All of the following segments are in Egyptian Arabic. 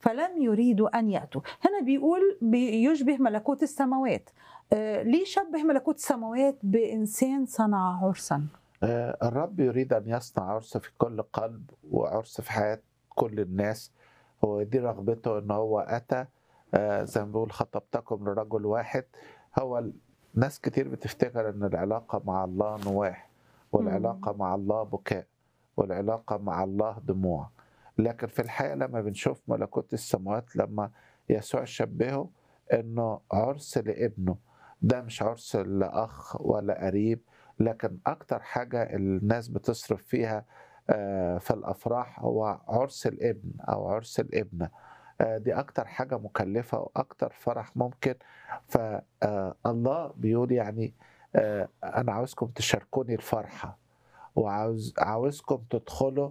فلم يريدوا ان ياتوا هنا بيقول بيشبه ملكوت السماوات آه، ليه شبه ملكوت السماوات بانسان صنع عرسا آه، الرب يريد أن يصنع عرس في كل قلب وعرس في حياة كل الناس هو دي رغبته إن هو أتى آه، زي ما بيقول خطبتكم لرجل واحد هو ال- ناس كتير بتفتكر إن العلاقة مع الله نواح والعلاقة مع الله بكاء والعلاقة مع الله دموع لكن في الحقيقة لما بنشوف ملكوت السماوات لما يسوع شبهه إنه عرس لابنه ده مش عرس لأخ ولا قريب لكن أكتر حاجة الناس بتصرف فيها آه، في الأفراح هو عرس الابن أو عرس الابنة آه، دي أكتر حاجة مكلفة وأكتر فرح ممكن فالله بيقول يعني آه، أنا عاوزكم تشاركوني الفرحة وعاوز عاوزكم تدخلوا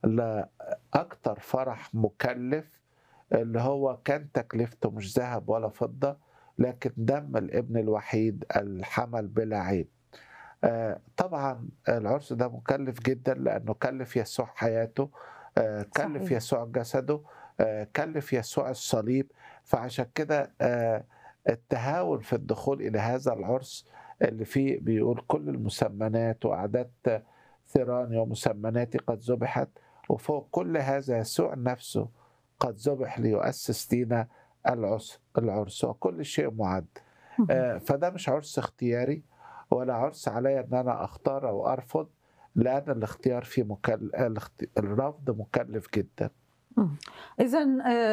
لأكتر فرح مكلف اللي هو كان تكلفته مش ذهب ولا فضة لكن دم الابن الوحيد الحمل بلا عيب آه، طبعا العرس ده مكلف جدا لانه كلف يسوع حياته آه، كلف صحيح. يسوع جسده آه، كلف يسوع الصليب فعشان كده آه، التهاون في الدخول الى هذا العرس اللي فيه بيقول كل المسمنات واعداد ثيراني ومسمناتي قد ذبحت وفوق كل هذا يسوع نفسه قد ذبح ليؤسس لنا العرس العرس وكل شيء معد آه، فده مش عرس اختياري ولا عرس عليا ان انا اختار او ارفض لان الاختيار فيه مكل... الاخت- الرفض مكلف جدا اذا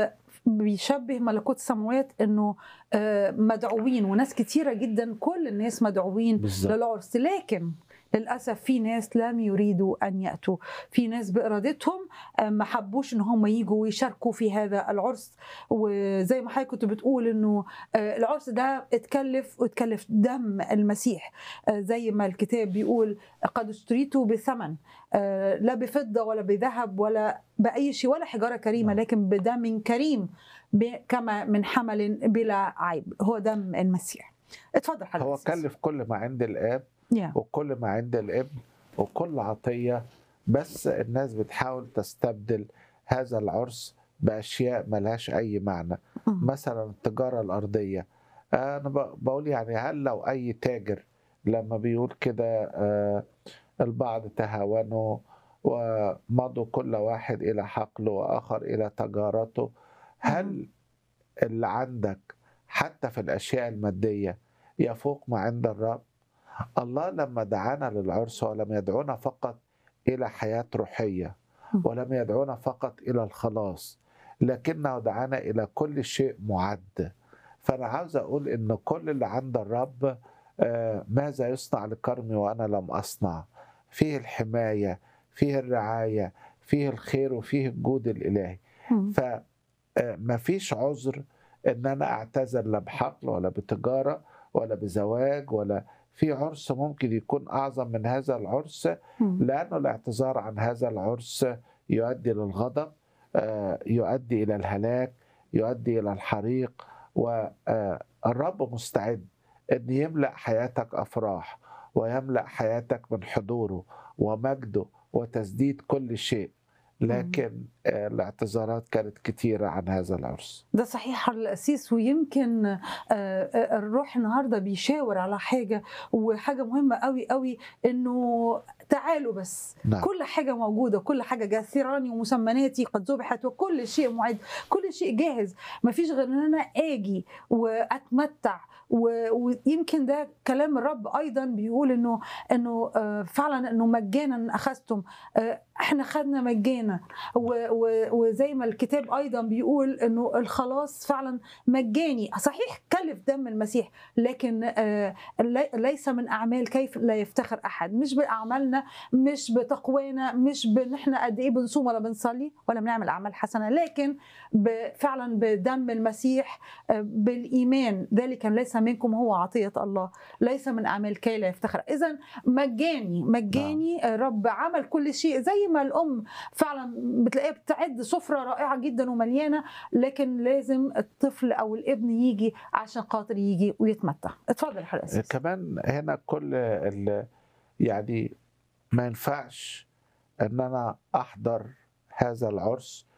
بيشبه ملكوت السماوات انه آه، مدعوين وناس كتيره جدا كل الناس مدعوين بالظبط للعرس لكن للاسف في ناس لم يريدوا ان ياتوا في ناس بارادتهم آه، ما حبوش ان هم يجوا ويشاركوا في هذا العرس وزي ما حضرتك كنت بتقول انه آه، العرس ده اتكلف واتكلف دم المسيح آه، زي ما الكتاب بيقول قد اشتريته بثمن آه، لا بفضه ولا بذهب ولا باي شيء ولا حجاره كريمه نعم. لكن بدم كريم ب- كما من حمل بلا عيب هو دم المسيح اتفضل حضرتك هو كلف كل ما عند الاب يا. وكل ما عند الابن وكل عطيه بس الناس بتحاول تستبدل هذا العرس باشياء ملهاش اي معنى مم. مثلا التجاره الارضيه انا ب- بقول يعني هل لو اي تاجر لما بيقول كده آه، البعض تهاونوا ومضوا كل واحد الى حقله واخر الى تجارته هل اللي عندك حتى في الاشياء الماديه يفوق ما عند الرب الله لما دعانا للعرس ولم يدعونا فقط الى حياه روحيه ولم يدعونا فقط الى الخلاص لكنه دعانا الى كل شيء معد فانا عاوز اقول ان كل اللي عند الرب آه، ماذا يصنع لكرمي وانا لم اصنع فيه الحمايه فيه الرعايه فيه الخير وفيه الجود الالهي مم. فما فيش عذر ان انا اعتذر لا بحقل ولا بتجاره ولا بزواج ولا في عرس ممكن يكون اعظم من هذا العرس مم. لانه الاعتذار عن هذا العرس يؤدي للغضب آه، يؤدي الى الهلاك يؤدي الى الحريق والرب مستعد ان يملا حياتك افراح ويملا حياتك من حضوره ومجده وتسديد كل شيء لكن آه، الاعتذارات كانت كثيره عن هذا العرس ده صحيح على الأسيس ويمكن آه، آه، الروح النهارده بيشاور على حاجة وحاجة مهمة قوي قوي إنه تعالوا بس نعم كل حاجة موجودة كل حاجة جاثراني ومسمناتي قد ذبحت وكل شيء معد كل شيء جاهز مفيش غير إن أنا آجي وأتمتع و- ويمكن ده كلام الرب أيضا بيقول إنه إنه آه، فعلا إنه مجانا أخذتم آه، إحنا خدنا مجانا و- و- وزي ما الكتاب ايضا بيقول انه الخلاص فعلا مجاني صحيح كلف دم المسيح لكن آه، لي- ليس من اعمال كيف لا يفتخر احد مش باعمالنا مش بتقوانا مش بان احنا قد ايه بنصوم ولا بنصلي ولا بنعمل اعمال حسنه لكن ب- فعلا بدم المسيح آه، بالايمان ذلك ليس منكم هو عطيه الله ليس من اعمال كي لا يفتخر اذا مجاني مجاني آه، رب عمل كل شيء زي ما الام فعلا بتلاقيها بتعد سفره رائعه جدا ومليانه لكن لازم الطفل او الابن يجي عشان خاطر يجي ويتمتع اتفضل حضرتك كمان هنا كل ال- يعني ما ينفعش ان انا احضر هذا العرس